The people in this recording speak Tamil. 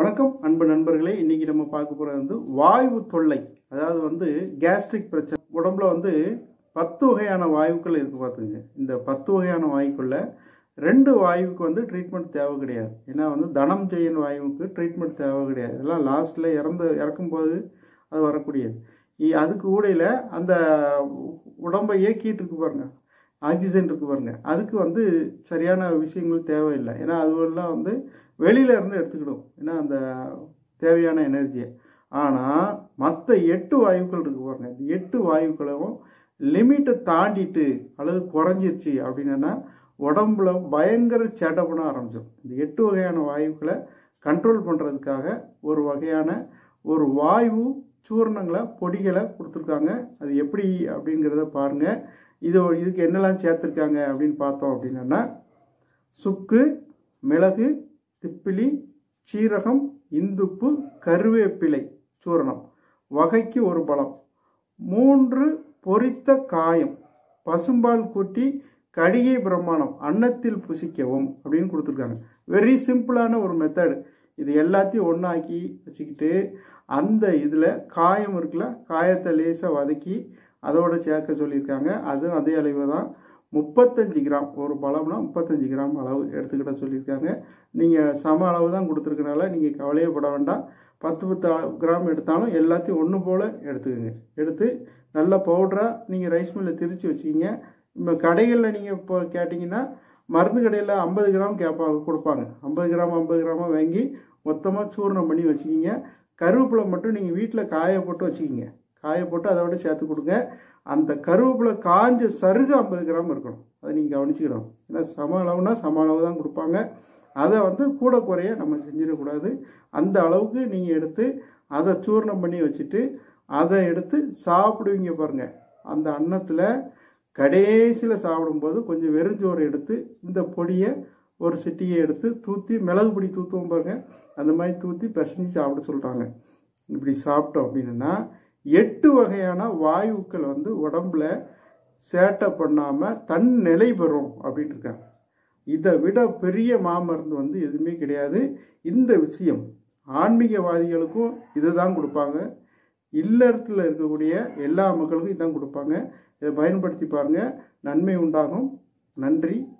வணக்கம் அன்பு நண்பர்களே இன்னைக்கு நம்ம பார்க்க போகிறது வந்து வாயு தொல்லை அதாவது வந்து கேஸ்ட்ரிக் பிரச்சனை உடம்புல வந்து பத்து வகையான வாயுக்கள் இருக்கு பார்த்துங்க இந்த பத்து வகையான வாயுக்குள்ள ரெண்டு வாயுவுக்கு வந்து ட்ரீட்மெண்ட் தேவை கிடையாது ஏன்னா வந்து தனம் செய்யன் வாயுவுக்கு ட்ரீட்மெண்ட் தேவை கிடையாது இதெல்லாம் லாஸ்ட்டில் இறந்து இறக்கும்போது அது வரக்கூடியது இ- அதுக்கு ஊடையில் அந்த உடம்பை இயக்கிட்டு இருக்கு பாருங்க ஆக்சிஜன் இருக்கு பாருங்க அதுக்கு வந்து சரியான விஷயங்கள் தேவையில்லை ஏன்னா அதுவெல்லாம் வந்து வெளியில இருந்து எடுத்துக்கிடும் ஏன்னா அந்த தேவையான எனர்ஜியை ஆனால் மற்ற எட்டு வாயுக்கள் இருக்கு பாருங்க இந்த எட்டு வாயுக்களும் லிமிட்டை தாண்டிட்டு அல்லது குறைஞ்சிருச்சு அப்படின்னா உடம்புல பயங்கர சேட்டை பண்ண ஆரம்பிச்சிடும் இந்த எட்டு வகையான வாயுக்களை கண்ட்ரோல் பண்ணுறதுக்காக ஒரு வகையான ஒரு வாயு சூர்ணங்களை பொடிகளை கொடுத்துருக்காங்க அது எப்படி அப்படிங்கிறத பாருங்க இது இதுக்கு என்னெல்லாம் சேர்த்துருக்காங்க அப்படின்னு பார்த்தோம் அப்படின்னா சுக்கு மிளகு திப்பிலி சீரகம் இந்துப்பு கருவேப்பிலை சூரணம் வகைக்கு ஒரு பழம் மூன்று பொரித்த காயம் பசும்பால் கூட்டி கடிகை பிரமாணம் அன்னத்தில் புசிக்கவும் அப்படின்னு கொடுத்துருக்காங்க வெரி சிம்பிளான ஒரு மெத்தடு இது எல்லாத்தையும் ஒன்றாக்கி வச்சுக்கிட்டு அந்த இதில் காயம் இருக்குல்ல காயத்தை லேசாக வதக்கி அதோட சேர்க்க சொல்லியிருக்காங்க அதுவும் அதே அளவு தான் முப்பத்தஞ்சு கிராம் ஒரு பழம்னா முப்பத்தஞ்சு கிராம் அளவு எடுத்துக்கிட்ட சொல்லியிருக்காங்க நீங்கள் சம அளவு தான் கொடுத்துருக்கனால நீங்கள் கவலையப்பட வேண்டாம் பத்து பத்து ஆ- கிராம் எடுத்தாலும் எல்லாத்தையும் ஒன்று போல் எடுத்துக்கோங்க எடுத்து நல்ல பவுடராக நீங்கள் ரைஸ் மில்லில் திரித்து வச்சுக்கிங்க இப்போ கடைகளில் நீங்கள் இப்போ கேட்டிங்கன்னா மருந்து கடையில் ஐம்பது கிராம் கேட்பாங்க கொடுப்பாங்க ஐம்பது கிராம் ஐம்பது கிராமாக வாங்கி மொத்தமாக சூர்ணம் பண்ணி வச்சுக்கிங்க கருவேப்பிலை மட்டும் நீங்கள் வீட்டில் காய போட்டு வச்சுக்கிங்க காய போட்டு அதோட சேர்த்து கொடுங்க அந்த கருவேப்பிலை காஞ்ச சருகு ஐம்பது கிராம் இருக்கணும் அதை நீங்கள் கவனிச்சுக்கணும் ஏன்னா சம அளவுனா சம அளவு தான் கொடுப்பாங்க அதை வந்து கூட குறைய நம்ம செஞ்சிடக்கூடாது அந்த அளவுக்கு நீங்கள் எடுத்து அதை சூர்ணம் பண்ணி வச்சுட்டு அதை எடுத்து சாப்பிடுவீங்க பாருங்க அந்த அன்னத்தில் கடைசியில் சாப்பிடும்போது கொஞ்சம் வெறுஞ்சோறு எடுத்து இந்த பொடியை ஒரு சிட்டியை எடுத்து தூற்றி மிளகு பொடி தூத்துவோம் பாருங்க அந்த மாதிரி தூற்றி பிசைஞ்சு சாப்பிட சொல்கிறாங்க இப்படி சாப்பிட்டோம் அப்படின்னா எட்டு வகையான வாயுக்கள் வந்து உடம்புல சேட்டை பண்ணாமல் தன் நிலை பெறும் அப்படின்னு இருக்காங்க இதை விட பெரிய மாமருந்து வந்து எதுவுமே கிடையாது இந்த விஷயம் ஆன்மீகவாதிகளுக்கும் இதை தான் கொடுப்பாங்க இல்லறத்தில் இருக்கக்கூடிய எல்லா மக்களுக்கும் இதான் கொடுப்பாங்க இதை பயன்படுத்தி பாருங்கள் நன்மை உண்டாகும் நன்றி